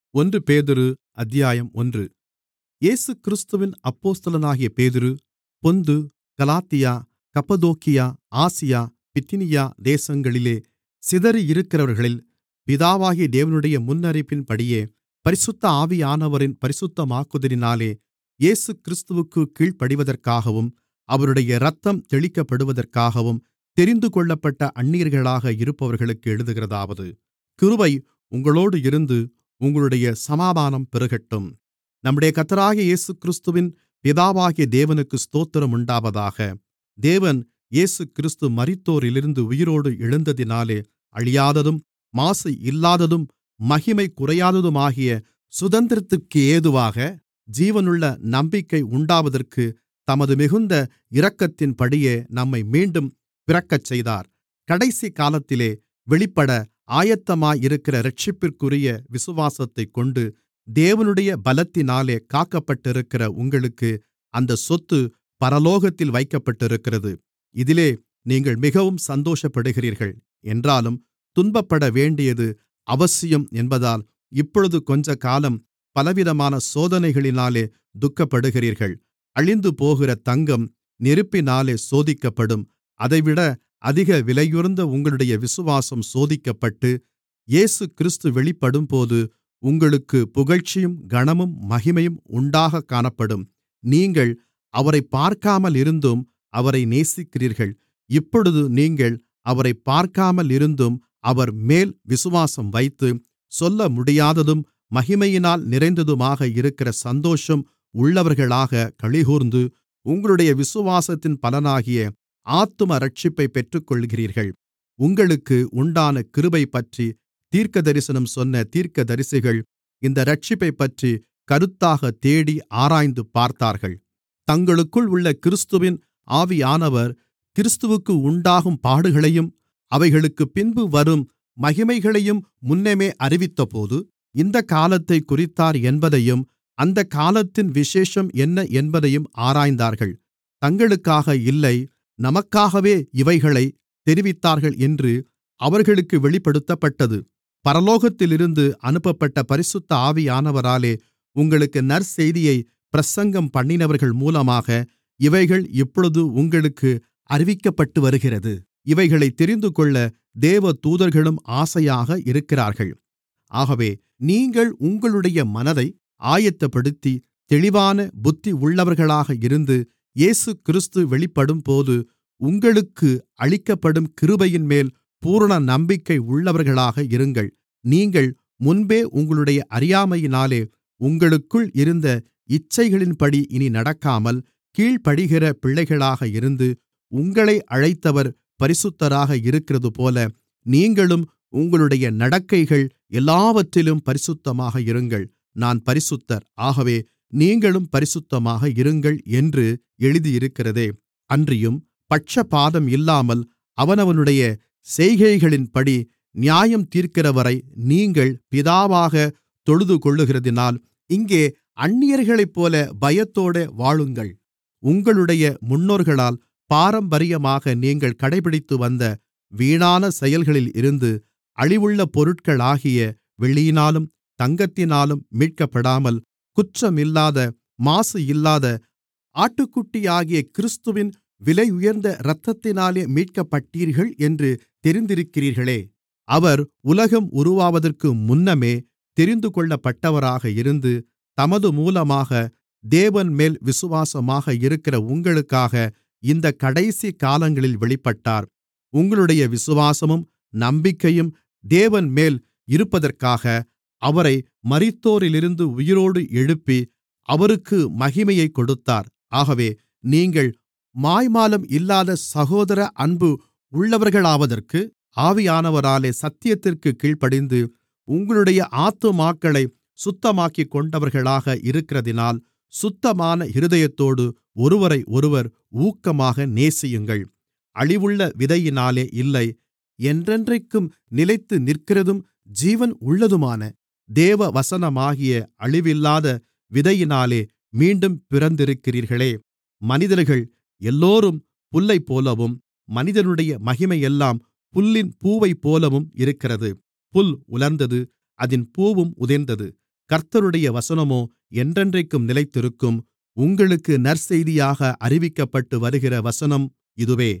ஒன்று பேதுரு அத்தியாயம் ஒன்று இயேசுகிறிஸ்துவின் அப்போஸ்தலனாகிய பேதுரு பொந்து கலாத்தியா கப்பத்தோக்கியா ஆசியா பித்தினியா தேசங்களிலே சிதறியிருக்கிறவர்களில் பிதாவாகிய தேவனுடைய முன்னறிவின்படியே பரிசுத்த ஆவியானவரின் பரிசுத்தமாக்குதலினாலே இயேசுகிறிஸ்துவிற்குக் கீழ்ப்படிவதற்காகவும் அவருடைய இரத்தம் தெளிக்கப்படுவதற்காகவும் தெரிந்துகொள்ளப்பட்ட அந்நியர்களாக இருப்பவர்களுக்கு எழுதுகிறதாவது கிருபை உங்களோடு இருந்து உங்களுடைய சமாதானம் பெருகட்டும் நம்முடைய கர்த்தராகிய இயேசுகிறிஸ்துவின் பிதாவாகிய தேவனுக்கு ஸ்தோத்திரம் உண்டாவதாக தேவன் இயேசுகிறிஸ்து மரித்தோரிலிருந்து உயிரோடு எழுந்ததினாலே அழியாததும் மாசு இல்லாததும் மகிமை குறையாததுமாகிய சுதந்திரத்திற்கேதுவாக ஜீவனுள்ள நம்பிக்கை உண்டாவதற்கு தமது மிகுந்த இரக்கத்தின்படியே நம்மை மீண்டும் பிறக்கச்செய்தார் கடைசிகாலத்திலே வெளிப்பட ஆயத்தமாயிருக்கிற இரட்சிப்பிற்குரிய விசுவாசத்தைக் கொண்டு தேவனுடைய பலத்தினாலே காக்கப்பட்டிருக்கிற உங்களுக்கு அந்தச் சொத்து பரலோகத்தில் வைக்கப்பட்டிருக்கிறது இதிலே நீங்கள் மிகவும் சந்தோஷப்படுகிறீர்கள் என்றாலும் துன்பப்படவேண்டியது அவசியம் என்பதால் இப்பொழுது கொஞ்சக்காலம் பலவிதமான சோதனைகளினாலே துக்கப்படுகிறீர்கள் அழிந்துபோகிற தங்கம் நெருப்பினாலே சோதிக்கப்படும் அதைவிட அதிக விலையுயர்ந்த உங்களுடைய விசுவாசம் சோதிக்கப்பட்டு இயேசுகிறிஸ்து வெளிப்படும்போது உங்களுக்குப் புகழ்ச்சியும் கனமும் மகிமையும் உண்டாகக் காணப்படும் நீங்கள் அவரைப் பார்க்காமலிருந்தும் அவரை நேசிக்கிறீர்கள் இப்பொழுது நீங்கள் அவரைப் பார்க்காமலிருந்தும் அவர்மேல் விசுவாசம் வைத்து சொல்லமுடியாததும் மகிமையினால் நிறைந்ததுமாக இருக்கிற சந்தோஷம் உள்ளவர்களாகக் களிகூர்ந்து உங்களுடைய விசுவாசத்தின் பலனாகிய ஆத்தும இரட்சிப்பைப் பெற்றுக்கொள்கிறீர்கள் உங்களுக்கு உண்டான கிருபைப்பற்றி தீர்க்கதரிசனம் சொன்ன தீர்க்கதரிசிகள் இந்த இரட்சிப்பைப்பற்றி கருத்தாகத் தேடி ஆராய்ந்து பார்த்தார்கள் தங்களுக்குள் உள்ள கிறிஸ்துவின் ஆவியானவர் கிறிஸ்துவுக்கு உண்டாகும் பாடுகளையும் அவைகளுக்குப் பின்பு வரும் மகிமைகளையும் முன்னமே அறிவித்தபோது இந்தக் காலத்தைக் குறித்தார் என்பதையும் அந்தக் காலத்தின் விசேஷம் என்ன என்பதையும் ஆராய்ந்தார்கள் தங்களுக்காக இல்லை நமக்காகவே இவைகளைத் தெரிவித்தார்கள் என்று அவர்களுக்கு வெளிப்படுத்தப்பட்டது பரலோகத்திலிருந்து அனுப்பப்பட்ட பரிசுத்த ஆவியானவராலே உங்களுக்கு நற்செய்தியைப் பிரசங்கம் பண்ணினவர்கள் மூலமாக இவைகள் இப்பொழுது உங்களுக்கு அறிவிக்கப்பட்டு வருகிறது இவைகளைத் தெரிந்துகொள்ள தேவதூதர்களும் ஆசையாக இருக்கிறார்கள் ஆகவே நீங்கள் உங்களுடைய மனதை ஆயத்தப்படுத்தி தெளிவான புத்தி உள்ளவர்களாக இருந்து இயேசுகிறிஸ்து வெளிப்படும்போது உங்களுக்கு அளிக்கப்படும் கிருபையின்மேல் பூரண நம்பிக்கை உள்ளவர்களாக இருங்கள் நீங்கள் முன்பே உங்களுடைய அறியாமையினாலே உங்களுக்குள் இருந்த இச்சைகளின்படி இனி நடக்காமல் கீழ்ப்படிகிற பிள்ளைகளாக இருந்து உங்களை அழைத்தவர் பரிசுத்தராக இருக்கிறதுபோல நீங்களும் உங்களுடைய நடக்கைகள் எல்லாவற்றிலும் பரிசுத்தமாக இருங்கள் நான் பரிசுத்தர் ஆகவே நீங்களும் பரிசுத்தமாக இருங்கள் என்று எழுதியிருக்கிறதே அன்றியும் பட்சபாதம் இல்லாமல் அவனவனுடைய செய்கைகளின்படி நியாயம் தீர்க்கிறவரை நீங்கள் பிதாவாக தொழுதுகொள்ளுகிறதினால் இங்கே அந்நியர்களைப்போல பயத்தோடே வாழுங்கள் உங்களுடைய முன்னோர்களால் பாரம்பரியமாக நீங்கள் கடைபிடித்து வந்த வீணான செயல்களில் இருந்து அழிவுள்ள பொருட்களாகிய வெள்ளியினாலும் தங்கத்தினாலும் மீட்கப்படாமல் குற்றமில்லாத மாசு இல்லாத ஆட்டுக்குட்டியாகிய கிறிஸ்துவின் விலையுயர்ந்த இரத்தத்தினாலே மீட்கப்பட்டீர்கள் என்று தெரிந்திருக்கிறீர்களே அவர் உலகம் உருவாவதற்கு முன்னமே தெரிந்துகொள்ளப்பட்டவராக இருந்து தமது மூலமாக தேவன்மேல் விசுவாசமாக இருக்கிற உங்களுக்காக இந்தக் கடைசி காலங்களில் வெளிப்பட்டார் உங்களுடைய விசுவாசமும் நம்பிக்கையும் தேவன்மேல் இருப்பதற்காக அவரை மரித்தோரிலிருந்து உயிரோடு எழுப்பி அவருக்கு மகிமையைக் கொடுத்தார் ஆகவே நீங்கள் மாய்மாலம் இல்லாத சகோதர அன்பு உள்ளவர்களாவதற்கு ஆவியானவராலே சத்தியத்திற்குக் கீழ்ப்படிந்து உங்களுடைய ஆத்துமாக்களை சுத்தமாக்கிக் கொண்டவர்களாக இருக்கிறதினால் சுத்தமான இருதயத்தோடு ஒருவரையொருவர் ஊக்கமாக நேசியுங்கள் அழிவுள்ள விதையினாலே இல்லை என்றென்றைக்கும் நிலைத்து நிற்கிறதும் ஜீவன் உள்ளதுமான தேவ வசனமாகிய அழிவில்லாத விதையினாலே மீண்டும் பிறந்திருக்கிறீர்களே மனிதர்கள் எல்லோரும் புல்லைப்போலவும் மனிதனுடைய மகிமையெல்லாம் புல்லின் பூவைப்போலவும் இருக்கிறது புல் உலர்ந்தது அதின் பூவும் உதிர்ந்தது கர்த்தருடைய வசனமோ என்றென்றைக்கும் நிலைத்திருக்கும் உங்களுக்கு நற்செய்தியாக அறிவிக்கப்பட்டு வருகிற வசனம் இதுவே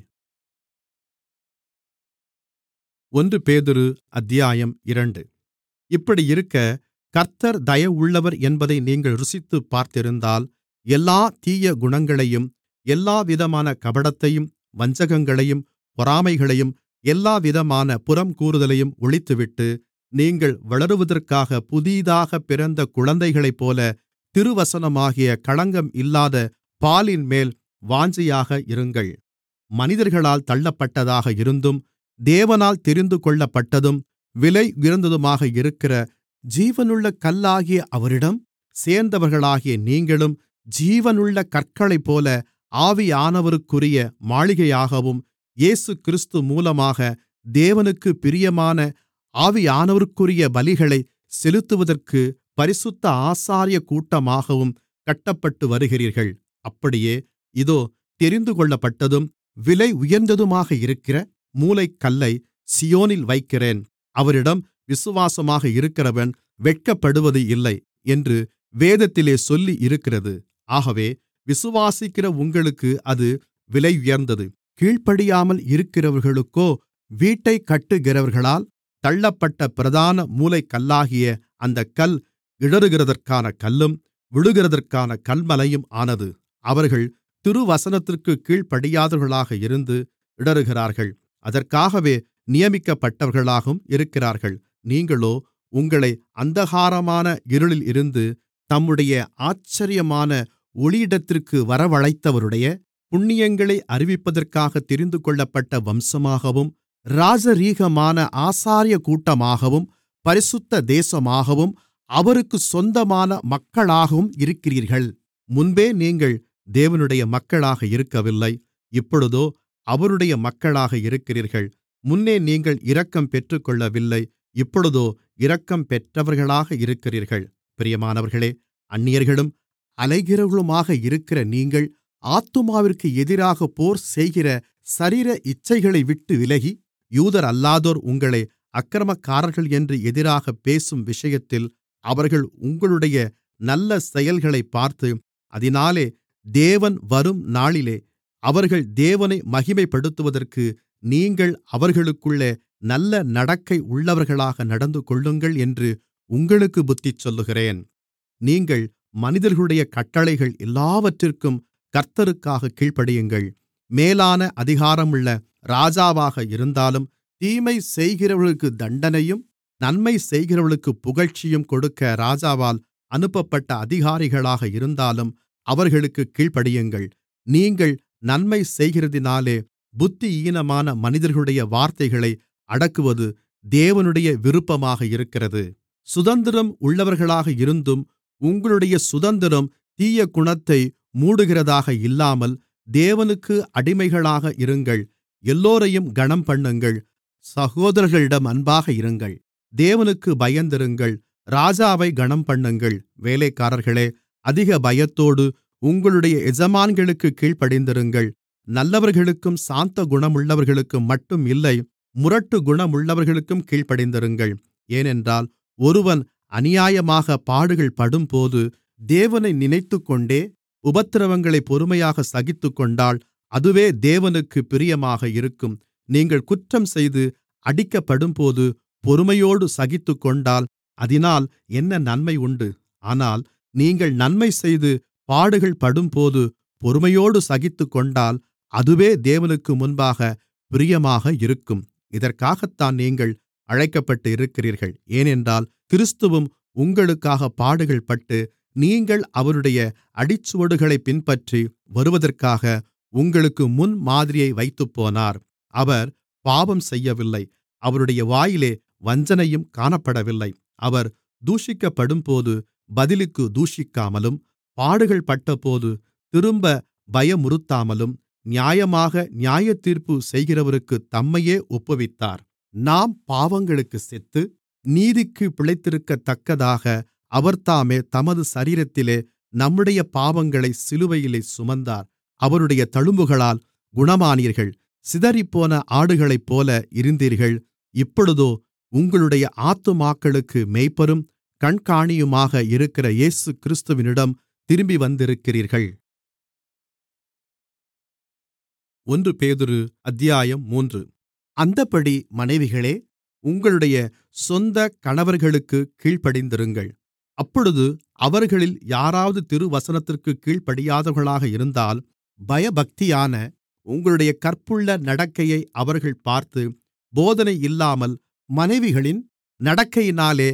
ஒன்று பேதுரு அத்தியாயம் இரண்டு இப்படியிருக்க கர்த்தர் தயவுள்ளவர் என்பதை நீங்கள் ருசித்துப் பார்த்திருந்தால் எல்லா தீய குணங்களையும் எல்லாவிதமான கபடத்தையும் வஞ்சகங்களையும் பொறாமைகளையும் எல்லாவிதமான புறம்கூறுதலையும் ஒழித்துவிட்டு நீங்கள் வளருவதற்காக புதிதாகப் பிறந்த குழந்தைகளைப்போல திருவசனமாகிய களங்கம் இல்லாத பாலின்மேல் வாஞ்சையாக இருங்கள் மனிதர்களால் தள்ளப்பட்டதாக இருந்தும் தேவனால் தெரிந்துகொள்ளப்பட்டதும் விலை உயர்ந்ததுமாக இருக்கிற ஜீவனுள்ள கல்லாகிய அவரிடம் சேர்ந்தவர்களாகிய நீங்களும் ஜீவனுள்ள கற்களைப்போல ஆவியானவருக்குரிய மாளிகையாகவும் இயேசுகிறிஸ்து மூலமாக தேவனுக்குப் பிரியமான ஆவியானவருக்குரிய பலிகளைச் செலுத்துவதற்கு பரிசுத்த ஆசாரியக் கூட்டமாகவும் கட்டப்பட்டு வருகிறீர்கள் அப்படியே இதோ தெரிந்துகொள்ளப்பட்டதும் விலை உயர்ந்ததுமாக இருக்கிற மூலைக்கல்லை சீயோனில் வைக்கிறேன் அவரிடம் விசுவாசமாக இருக்கிறவன் வெட்கப்படுவது இல்லை என்று வேதத்திலே சொல்லியிருக்கிறது ஆகவே விசுவாசிக்கிற உங்களுக்கு அது விலையுயர்ந்தது கீழ்ப்படியாமல் இருக்கிறவர்களுக்கோ வீட்டைக் கட்டுகிறவர்களால் தள்ளப்பட்ட பிரதான மூலைக்கல்லாகிய அந்தக் கல் இடறுகிறதற்கான கல்லும் விழுகிறதற்கான கல்மலையும் ஆனது அவர்கள் திருவசனத்திற்குக் கீழ்ப்படியாதவர்களாக இருந்து இடறுகிறார்கள் அதற்காகவே நியமிக்கப்பட்டவர்களாகவும் இருக்கிறார்கள் நீங்களோ உங்களை அந்தகாரமான இருளில் இருந்து தம்முடைய ஆச்சரியமான ஒளியிடத்திற்கு வரவழைத்தவருடைய புண்ணியங்களை அறிவிப்பதற்காக தெரிந்துகொள்ளப்பட்ட வம்சமாகவும் ராஜரீகமான ஆசாரிய கூட்டமாகவும் பரிசுத்த தேசமாகவும் அவருக்குச் சொந்தமான மக்களாகவும் இருக்கிறீர்கள் முன்பே நீங்கள் தேவனுடைய மக்களாக இருக்கவில்லை இப்பொழுதோ அவருடைய மக்களாக இருக்கிறீர்கள் முன்னே நீங்கள் இரக்கம் பெற்றுக்கொள்ளவில்லை இப்பொழுதோ இரக்கம் பெற்றவர்களாக இருக்கிறீர்கள் பிரியமானவர்களே அந்நியர்களும் அலைகிறவர்களுமாக இருக்கிற நீங்கள் ஆத்துமாவிற்கு எதிராக போர் செய்கிற சரீர இச்சைகளை விட்டு விலகி யூதரல்லாதோர் உங்களை அக்கிரமக்காரர்கள் என்று எதிராகப் பேசும் விஷயத்தில் அவர்கள் உங்களுடைய நல்ல செயல்களைப் பார்த்து அதினாலே தேவன் வரும் நாளிலே அவர்கள் தேவனை மகிமைப்படுத்துவதற்கு நீங்கள் அவர்களுக்குள்ளே நல்ல நடக்கை உள்ளவர்களாக நடந்துகொள்ளுங்கள் என்று உங்களுக்கு புத்திசொல்லுகிறேன் நீங்கள் மனிதர்களுடைய கட்டளைகள் எல்லாவற்றிற்கும் கர்த்தருக்காக கீழ்ப்படியுங்கள் மேலான அதிகாரமுள்ள ராஜாவாக இருந்தாலும் தீமை செய்கிறவர்களுக்கு தண்டனையும் நன்மை செய்கிறவர்களுக்கு புகழ்ச்சியும் கொடுக்க ராஜாவால் அனுப்பப்பட்ட அதிகாரிகளாக இருந்தாலும் அவர்களுக்கு கீழ்ப்படியுங்கள் நீங்கள் நன்மை செய்கிறதினாலே புத்தியீனமான மனிதர்களுடைய வார்த்தைகளை அடக்குவது தேவனுடைய விருப்பமாக இருக்கிறது சுதந்திரம் உள்ளவர்களாக இருந்தும் உங்களுடைய சுதந்திரம் தீய குணத்தை மூடுகிறதாக இல்லாமல் தேவனுக்கு அடிமைகளாக இருங்கள் எல்லோரையும் கனம்பண்ணுங்கள் சகோதரர்களிடம் அன்பாக இருங்கள் தேவனுக்கு பயந்திருங்கள் ராஜாவை கனம்பண்ணுங்கள் வேலைக்காரர்களே அதிக பயத்தோடு உங்களுடைய எஜமான்களுக்குக் கீழ்ப்படிந்திருங்கள் நல்லவர்களுக்கும் சாந்த குணமுள்ளவர்களுக்கும் மட்டும் இல்லை முரட்டு குணமுள்ளவர்களுக்கும் கீழ்ப்படிந்திருங்கள் ஏனென்றால் ஒருவன் அநியாயமாக பாடுகள் படும்போது தேவனை நினைத்துக்கொண்டே உபத்திரவங்களை பொறுமையாக சகித்துக்கொண்டால் அதுவே தேவனுக்கு பிரியமாக இருக்கும் நீங்கள் குற்றம் செய்து அடிக்கப்படும்போது பொறுமையோடு சகித்துக்கொண்டால் அதினால் என்ன நன்மை உண்டு ஆனால் நீங்கள் நன்மை செய்து பாடுகள் படும்போது பொறுமையோடு சகித்துக்கொண்டால் அதுவே தேவனுக்கு முன்பாக பிரியமாக இருக்கும் இதற்காகத்தான் நீங்கள் அழைக்கப்பட்டு இருக்கிறீர்கள் ஏனென்றால் கிறிஸ்துவும் உங்களுக்காக பாடுகள்பட்டு நீங்கள் அவருடைய அடிச்சுவடுகளைப் பின்பற்றி வருவதற்காக உங்களுக்கு முன்மாதிரியை வைத்துப்போனார் அவர் பாவம் செய்யவில்லை அவருடைய வாயிலே வஞ்சனையும் காணப்படவில்லை அவர் தூஷிக்கப்படும்போது பதிலுக்கு தூஷிக்காமலும் பாடுகள்பட்டபோது திரும்ப பயமுறுத்தாமலும் நியாயமாக நியாயத்தீர்ப்பு செய்கிறவருக்குத் தம்மையே ஒப்புவித்தார் நாம் பாவங்களுக்குச் செத்து நீதிக்கு பிழைத்திருக்கத்தக்கதாக அவர்தாமே தமது சரீரத்திலே நம்முடைய பாவங்களைச் சிலுவையிலே சுமந்தார் அவருடைய தழும்புகளால் குணமானீர்கள் சிதறிப்போன ஆடுகளைப்போல இருந்தீர்கள் இப்பொழுதோ உங்களுடைய ஆத்துமாக்களுக்கு மேய்ப்பரும் கண்காணியுமாக இருக்கிற இயேசுகிறிஸ்துவினிடம் திரும்பி வந்திருக்கிறீர்கள் ஒன்று பேதுரு அத்தியாயம் மூன்று அந்தப்படி மனைவிகளே உங்களுடைய சொந்த கணவர்களுக்குக் கீழ்ப்படிந்திருங்கள் அப்பொழுது அவர்களில் யாராவது திருவசனத்திற்குக் கீழ்ப்படியாதவர்களாக இருந்தால் பயபக்தியான உங்களுடைய கற்புள்ள நடக்கையை அவர்கள் பார்த்து போதனை இல்லாமல் மனைவிகளின் நடக்கையினாலே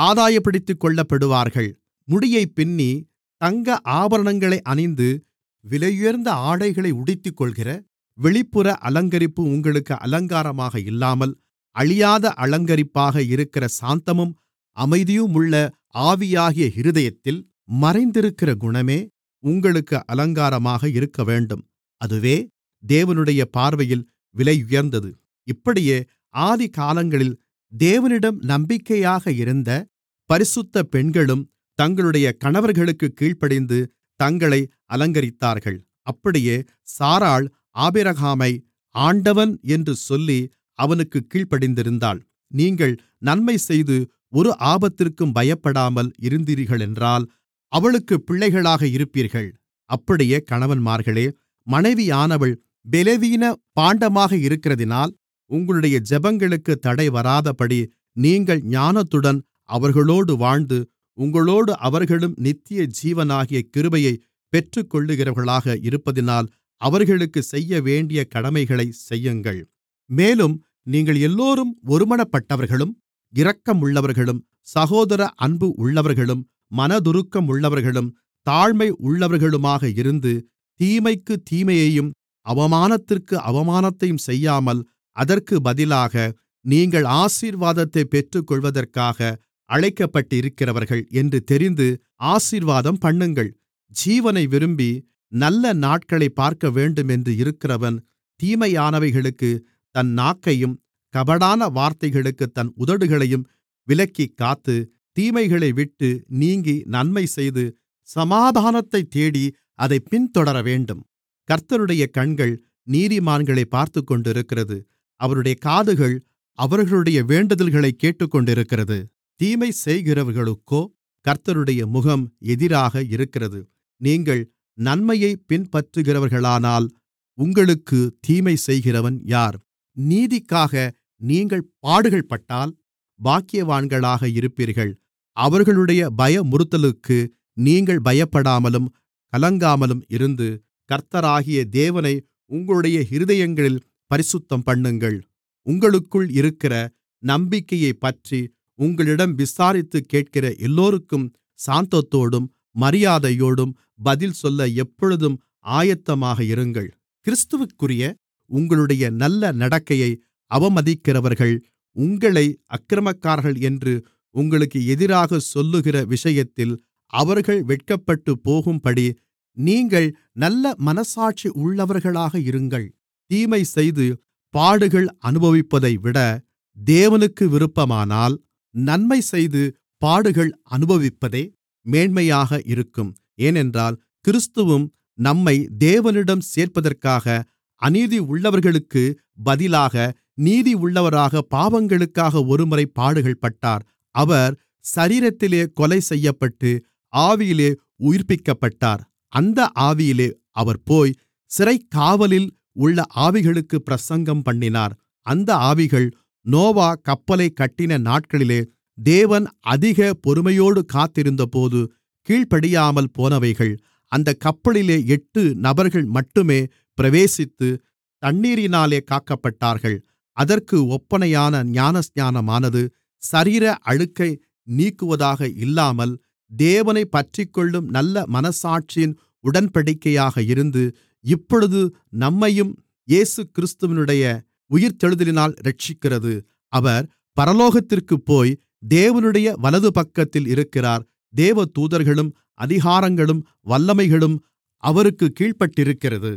ஆதாயப்படுத்திக்கொள்ளப்படுவார்கள் முடியைப் பின்னி தங்க ஆபரணங்களை அணிந்து விலையுயர்ந்த ஆடைகளை உடுத்திக்கொள்கிற வெளிப்புற அலங்கரிப்பு உங்களுக்கு அலங்காரமாக இல்லாமல் அழியாத அலங்கரிப்பாக இருக்கிற சாந்தமும் அமைதியுமுள்ள ஆவியாகிய இருதயத்தில் மறைந்திருக்கிற குணமே உங்களுக்கு அலங்காரமாக இருக்கவேண்டும் அதுவே தேவனுடைய பார்வையில் விலையுயர்ந்தது இப்படியே ஆதிகாலங்களில் தேவனிடம் நம்பிக்கையாக இருந்த பரிசுத்த பெண்களும் தங்களுடைய கணவர்களுக்குக் கீழ்ப்படிந்து தங்களை அலங்கரித்தார்கள் அப்படியே சாராள் ஆபிரகாமை ஆண்டவன் என்று சொல்லி அவனுக்குக் கீழ்ப்படிந்திருந்தாள் நீங்கள் நன்மைசெய்து ஒரு ஆபத்திற்கும் பயப்படாமல் இருந்தீர்களென்றால் அவளுக்குப் பிள்ளைகளாக இருப்பீர்கள் அப்படியே கணவன்மார்களே மனைவியானவள் பெலவீன பாண்டமாக இருக்கிறதினால் உங்களுடைய ஜெபங்களுக்குத் தடை வராதபடி நீங்கள் ஞானத்துடன் அவர்களோடு வாழ்ந்து உங்களோடு அவர்களும் நித்திய ஜீவனாகிய கிருபையைப் பெற்றுக்கொள்ளுகிறவர்களாக இருப்பதினால் அவர்களுக்குச் செய்யவேண்டிய கடமைகளைச் செய்யுங்கள் மேலும் நீங்கள் எல்லோரும் ஒருமனப்பட்டவர்களும் இரக்கமுள்ளவர்களும் சகோதர அன்பு உள்ளவர்களும் மனதுருக்கம் உள்ளவர்களும் தாழ்மை உள்ளவர்களுமாக இருந்து தீமைக்குத் தீமையையும் அவமானத்திற்கு அவமானத்தையும் செய்யாமல் அதற்கு பதிலாக நீங்கள் ஆசீர்வாதத்தைப் பெற்றுக்கொள்வதற்காக அழைக்கப்பட்டிருக்கிறவர்கள் என்று தெரிந்து ஆசீர்வாதம் பண்ணுங்கள் ஜீவனை விரும்பி நல்ல நாட்களைப் பார்க்கவேண்டுமென்று இருக்கிறவன் தீமையானவைகளுக்குத் தன் நாக்கையும் கபடான வார்த்தைகளுக்குத் தன் உதடுகளையும் விலக்கிக் காத்து தீமைகளைவிட்டு நீங்கி நன்மைசெய்து சமாதானத்தைத் தேடி அதைப் பின்தொடரவேண்டும் கர்த்தருடைய கண்கள் நீதிமான்களைப் பார்த்துக்கொண்டிருக்கிறது அவருடைய காதுகள் அவர்களுடைய வேண்டுதல்களைக் கேட்டுக்கொண்டிருக்கிறது தீமை செய்கிறவர்களுக்கோ கர்த்தருடைய முகம் எதிராக இருக்கிறது நீங்கள் நன்மையைப் பின்பற்றுகிறவர்களானால் உங்களுக்குத் தீமை செய்கிறவன் யார் நீதிக்காக நீங்கள் பாடுகள்பட்டால் பாக்கியவான்களாக இருப்பீர்கள் அவர்களுடைய பயமுறுத்தலுக்கு நீங்கள் பயப்படாமலும் கலங்காமலும் இருந்து கர்த்தராகிய தேவனை உங்களுடைய இருதயங்களில் பரிசுத்தம்பண்ணுங்கள் உங்களுக்குள் இருக்கிற நம்பிக்கையைப்பற்றி உங்களிடம் விசாரித்துக் கேட்கிற எல்லோருக்கும் சாந்தத்தோடும் மரியாதையோடும் பதில் சொல்ல எப்பொழுதும் ஆயத்தமாக இருங்கள் கிறிஸ்துவுக்குரிய உங்களுடைய நல்ல நடக்கையை அவமதிக்கிறவர்கள் உங்களை அக்கிரமக்காரர்கள் என்று உங்களுக்கு எதிராகச் சொல்லுகிற விஷயத்தில் அவர்கள் வெட்கப்பட்டுப் போகும்படி நீங்கள் நல்ல மனச்சாட்சி உள்ளவர்களாக இருங்கள் தீமை செய்து பாடுகள் அனுபவிப்பதைவிட தேவனுக்கு விருப்பமானால் நன்மை செய்து பாடுகள் அனுபவிப்பதே மேன்மையாக இருக்கும் ஏனென்றால் கிறிஸ்துவும் நம்மை தேவனிடம் சேர்ப்பதற்காக அநீதி உள்ளவர்களுக்கு பதிலாக நீதி உள்ளவராக பாவங்களுக்காக ஒருமுறை பாடுகள்பட்டார் அவர் சரீரத்திலே கொலை செய்யப்பட்டு ஆவியிலே உயிர்ப்பிக்கப்பட்டார் அந்த ஆவியிலே அவர் போய் சிறைக்காவலில் உள்ள ஆவிகளுக்குப் பிரசங்கம் அந்த ஆவிகள் நோவா கப்பலைக் கட்டின நாட்களிலே தேவன் அதிக பொறுமையோடு காத்திருந்தபோது கீழ்ப்படியாமல் போனவைகள் அந்தக் கப்பலிலே எட்டு நபர்கள் மட்டுமே பிரவேசித்து தண்ணீரினாலே காக்கப்பட்டார்கள் அதற்கு ஒப்பனையான ஞானஸ்நானமானது சரீர அழுக்கை நீக்குவதாக இல்லாமல் தேவனைப் பற்றிக்கொள்ளும் நல்ல மனச்சாட்சியின் உடன்படிக்கையாக இருந்து இப்பொழுது நம்மையும் இயேசுகிறிஸ்துவினுடைய உயிர்த்தெழுதலினால் இரட்சிக்கிறது அவர் பரலோகத்திற்குப் போய் தேவனுடைய வலதுபக்கத்தில் இருக்கிறார் தேவதூதர்களும் அதிகாரங்களும் வல்லமைகளும் அவருக்குக் கீழ்ப்பட்டிருக்கிறது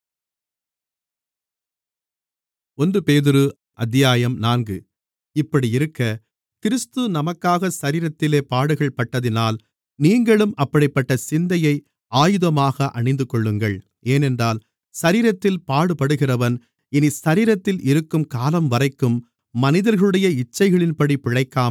ஒன்று பேதுரு அத்தியாயம் நான்கு இப்படியிருக்க கிறிஸ்து நமக்காக சரீரத்திலே பாடுகள்பட்டதினால் நீங்களும் அப்படிப்பட்ட சிந்தையை ஆயுதமாக அணிந்துகொள்ளுங்கள் ஏனென்றால் சரீரத்தில் பாடுபடுகிறவன் இனி சரீரத்தில் இருக்கும் காலம்வரைக்கும் மனிதர்களுடைய இச்சைகளின்படி பிழைக்காமல்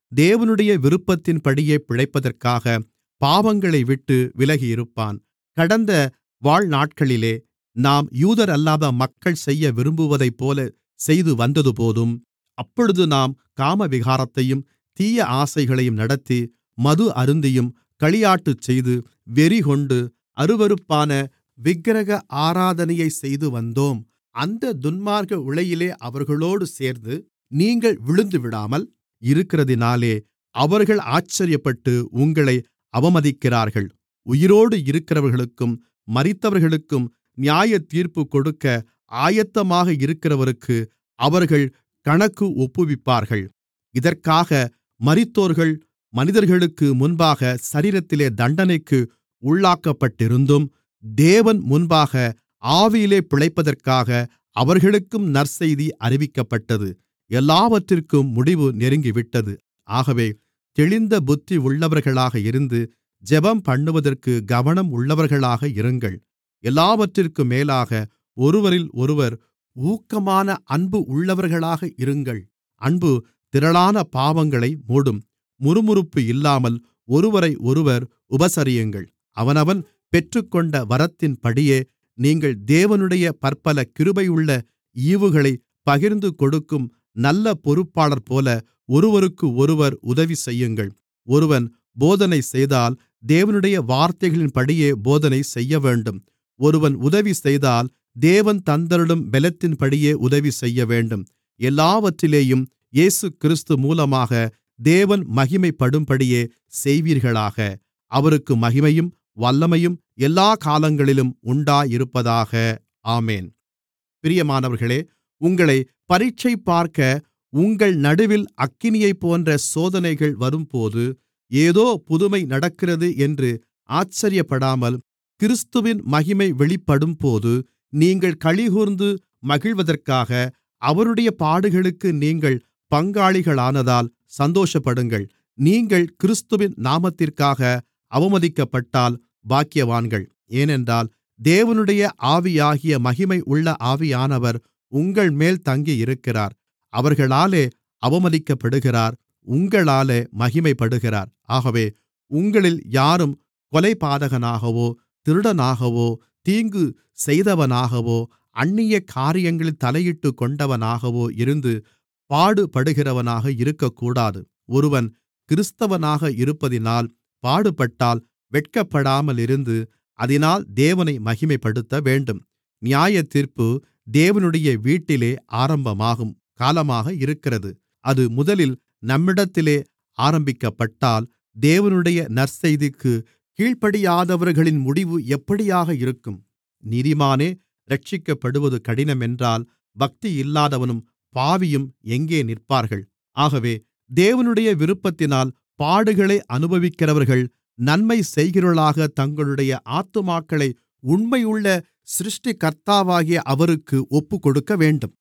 தேவனுடைய விருப்பத்தின்படியே பிழைப்பதற்காக பாவங்களைவிட்டு விலகியிருப்பான் கடந்த வாழ்நாட்களிலே நாம் யூதரல்லாத மக்கள் செய்ய விரும்புவதைப்போல செய்து வந்ததுபோதும் அப்பொழுது நாம் காமவிகாரத்தையும் தீய ஆசைகளையும் நடத்தி மது அருந்தியும் களியாட்டுச்செய்து வெறிகொண்டு அருவருப்பான விக்கிரக ஆராதனையைச் செய்துவந்தோம் அந்த துன்மார்க்க உளையிலே அவர்களோடு சேர்ந்து நீங்கள் விழுந்துவிடாமல் இருக்கிறதினாலே அவர்கள் ஆச்சரியப்பட்டு உங்களை அவமதிக்கிறார்கள் உயிரோடு இருக்கிறவர்களுக்கும் மரித்தவர்களுக்கும் நியாயத்தீர்ப்பு கொடுக்க ஆயத்தமாக இருக்கிறவருக்கு அவர்கள் கணக்கு ஒப்புவிப்பார்கள் இதற்காக மரித்தோர்கள் மனிதர்களுக்கு முன்பாக சரீரத்திலே தண்டனைக்கு உள்ளாக்கப்பட்டிருந்தும் தேவன் முன்பாக ஆவியிலே பிழைப்பதற்காக அவர்களுக்கும் நற்செய்தி அறிவிக்கப்பட்டது எல்லாவற்றிற்கும் முடிவு நெருங்கிவிட்டது ஆகவே தெளிந்த புத்தி உள்ளவர்களாக இருந்து ஜெபம் பண்ணுவதற்கு கவனம் உள்ளவர்களாக இருங்கள் எல்லாவற்றிற்கும் மேலாக ஒருவரில் ஒருவர் ஊக்கமான அன்பு உள்ளவர்களாக இருங்கள் அன்பு திரளான பாவங்களை மூடும் முறுமுறுப்பு இல்லாமல் ஒருவரை ஒருவர் உபசரியுங்கள் அவனவன் பெற்றுக்கொண்ட வரத்தின்படியே நீங்கள் தேவனுடைய பற்பல கிருபையுள்ள ஈவுகளை பகிர்ந்து கொடுக்கும் நல்ல பொறுப்பாளர்போல ஒருவருக்கொருவர் உதவி செய்யுங்கள் ஒருவன் போதனை செய்தால் தேவனுடைய வார்த்தைகளின்படியே போதனை செய்யவேண்டும் ஒருவன் உதவி செய்தால் தேவன் தந்தருளும் பெலத்தின்படியே உதவி செய்யவேண்டும் எல்லாவற்றிலேயும் இயேசுகிறிஸ்து மூலமாக தேவன் மகிமைப்படும்படியே செய்வீர்களாக அவருக்கு மகிமையும் வல்லமையும் எல்லாக் காலங்களிலும் உண்டாயிருப்பதாக ஆமென் பிரியமானவர்களே உங்களைப் பரீட்சை பார்க்க உங்கள் நடுவில் அக்கினியைப்போன்ற சோதனைகள் வரும்போது ஏதோ புதுமை நடக்கிறது என்று ஆச்சரியப்படாமல் கிறிஸ்துவின் மகிமை வெளிப்படும்போது நீங்கள் களிகூர்ந்து மகிழ்வதற்காக அவருடைய பாடுகளுக்கு நீங்கள் பங்காளிகளானதால் சந்தோஷப்படுங்கள் நீங்கள் கிறிஸ்துவின் நாமத்திற்காக அவமதிக்கப்பட்டால் பாக்கியவான்கள் ஏனென்றால் தேவனுடைய ஆவியாகிய மகிமை உள்ள ஆவியானவர் உங்கள்மேல் தங்கியிருக்கிறார் அவர்களாலே அவமதிக்கப்படுகிறார் உங்களாலே மகிமைப்படுகிறார் ஆகவே உங்களில் யாரும் கொலைபாதகனாகவோ திருடனாகவோ தீங்கு செய்தவனாகவோ அந்நிய காரியங்களில் தலையிட்டுக் கொண்டவனாகவோ இருந்து பாடுபடுகிறவனாக இருக்கக்கூடாது ஒருவன் கிறிஸ்தவனாக இருப்பதினால் பாடுபட்டால் வெட்கப்படாமலிருந்து அதினால் தேவனை மகிமைப்படுத்தவேண்டும் நியாயத்தீர்ப்பு தேவனுடைய வீட்டிலே ஆரம்பமாகும் காலமாக இருக்கிறது அது முதலில் நம்மிடத்திலே ஆரம்பிக்கப்பட்டால் தேவனுடைய நற்செய்திக்குக் கீழ்ப்படியாதவர்களின் முடிவு எப்படியாக இருக்கும் நீதிமானே இரட்சிக்கப்படுவது கடினமென்றால் பக்தியில்லாதவனும் பாவியும் எங்கே நிற்பார்கள் ஆகவே தேவனுடைய விருப்பத்தினால் பாடுகளை அனுபவிக்கிறவர்கள் நன்மை செய்கிறவர்களாக தங்களுடைய ஆத்துமாக்களை உண்மையுள்ள சிருஷ்டிகர்த்தாவாகிய அவருக்கு ஒப்புக்கொடுக்கவேண்டும்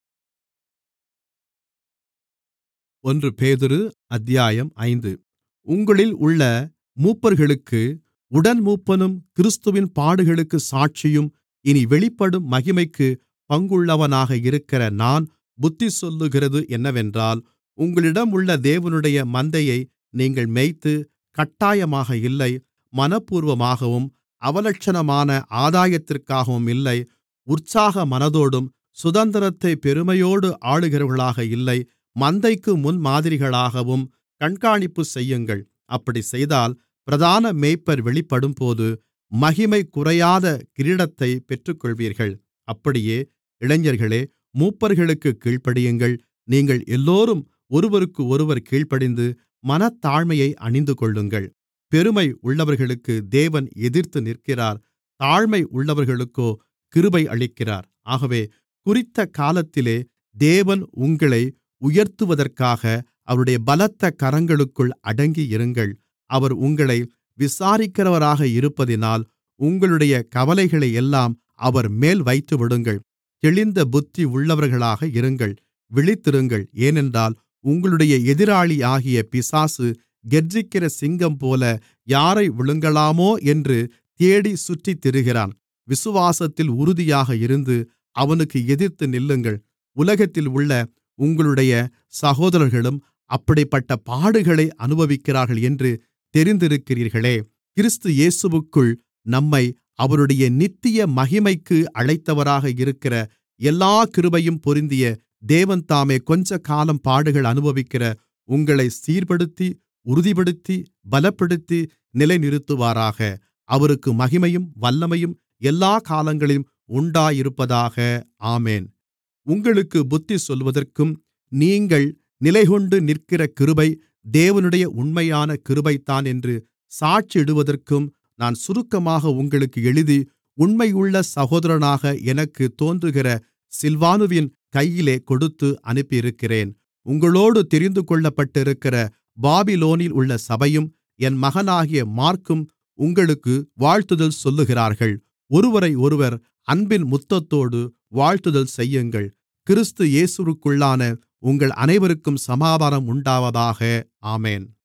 ஒன்று பேதுரு அத்தியாயம் ஐந்து உங்களில் உள்ள மூப்பர்களுக்கு உடன்மூப்பனும் கிறிஸ்துவின் பாடுகளுக்கு சாட்சியும் இனி வெளிப்படும் மகிமைக்கு பங்குள்ளவனாக இருக்கிற நான் புத்திசொல்லுகிறது என்னவென்றால் உங்களிடம் உள்ள தேவனுடைய மந்தையை நீங்கள் மேய்த்து கட்டாயமாக இல்லை மனப்பூர்வமாகவும் அவலட்சணமான ஆதாயத்திற்காகவும் இல்லை உற்சாக மனதோடும் சுதந்திரத்தை பெருமையோடு ஆளுகிறவர்களாக இல்லை மந்தைக்கு முன்மாதிரிகளாகவும் கண்காணிப்பு செய்யுங்கள் அப்படி செய்தால் பிரதான மேய்ப்பர் வெளிப்படும்போது மகிமை குறையாத கிரீடத்தை பெற்றுக்கொள்வீர்கள் அப்படியே இளைஞர்களே மூப்பர்களுக்குக் கீழ்ப்படியுங்கள் நீங்கள் எல்லோரும் ஒருவருக்கொருவர் கீழ்ப்படிந்து மனத்தாழ்மையை அணிந்துகொள்ளுங்கள் பெருமை உள்ளவர்களுக்கு தேவன் எதிர்த்து நிற்கிறார் தாழ்மை உள்ளவர்களுக்கோ கிருபை அளிக்கிறார் ஆகவே குறித்த காலத்திலே தேவன் உங்களை உயர்த்துவதற்காக அவருடைய பலத்த கரங்களுக்குள் அடங்கியிருங்கள் அவர் உங்களை விசாரிக்கிறவராக இருப்பதினால் உங்களுடைய கவலைகளையெல்லாம் அவர்மேல் வைத்துவிடுங்கள் தெளிந்த புத்தி உள்ளவர்களாக இருங்கள் விழித்திருங்கள் ஏனென்றால் உங்களுடைய எதிராளியாகிய பிசாசு கெர்ச்சிக்கிற சிங்கம்போல யாரை விழுங்கலாமோ என்று தேடிச் சுற்றித்திரிகிறான் விசுவாசத்தில் உறுதியாக இருந்து அவனுக்கு எதிர்த்து நில்லுங்கள் உலகத்தில் உள்ள உங்களுடைய சகோதரர்களும் அப்படிப்பட்ட பாடுகளை அனுபவிக்கிறார்கள் என்று தெரிந்திருக்கிறீர்களே கிறிஸ்து இயேசுவிற்குள் நம்மை அவருடைய நித்திய மகிமைக்கு அழைத்தவராக இருக்கிற எல்லாக் கிருபையும் பொருந்திய தேவன்தாமே கொஞ்சக்காலம் பாடுகள் அனுபவிக்கிற உங்களைச் சீர்ப்படுத்தி உறுதிப்படுத்தி பலப்படுத்தி நிலைநிறுத்துவாராக அவருக்கு மகிமையும் வல்லமையும் எல்லாக் காலங்களிலும் உண்டாயிருப்பதாக ஆமென் உங்களுக்குப் புத்தி சொல்வதற்கும் நீங்கள் நிலைகொண்டு நிற்கிற கிருபை தேவனுடைய உண்மையான கிருபைதான் என்று சாட்சியிடுவதற்கும் நான் சுருக்கமாக உங்களுக்கு எழுதி உண்மையுள்ள சகோதரனாக எனக்குத் தோன்றுகிற சில்வானுவின் கையிலே கொடுத்து அனுப்பியிருக்கிறேன் உங்களோடு தெரிந்துகொள்ளப்பட்டிருக்கிற பாபிலோனில் உள்ள சபையும் என் மகனாகிய மாற்கும் உங்களுக்கு வாழ்த்துதல் சொல்லுகிறார்கள் ஒருவரையொருவர் அன்பின் முத்தத்தோடு வாழ்த்துதல் செய்யுங்கள் கிறிஸ்து இயேசுவிற்குள்ளான உங்கள் அனைவருக்கும் சமாதானம் உண்டாவதாக ஆமென்